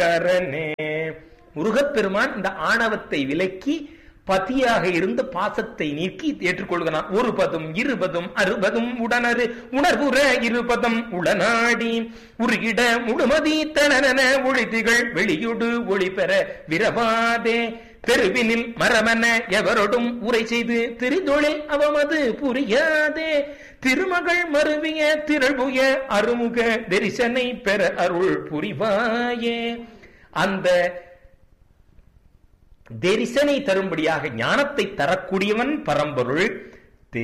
அரணே முருகப்பெருமான் இந்த ஆணவத்தை விலக்கி பதியாக இருந்து பாசத்தை நீக்கி ஏற்றுக்கொள்கிறான் ஒரு பதும் இருபதும் அறுபதும் உடனரு உணர்வுற இருபதம் உடனாடி உருகிட முழுமதி தனன ஒழிதிகள் வெளியுடு ஒளி பெற விரவாதே தெருவினில் மரமன எவரோடும் உரை செய்து திரிதொழில் அவமது புரியாதே திருமகள் மருவிய திரள்புய அருமுக தரிசனை பெற அருள் புரிவாயே அந்த தரிசனை தரும்படியாக ஞானத்தை தரக்கூடியவன் பரம்பொருள்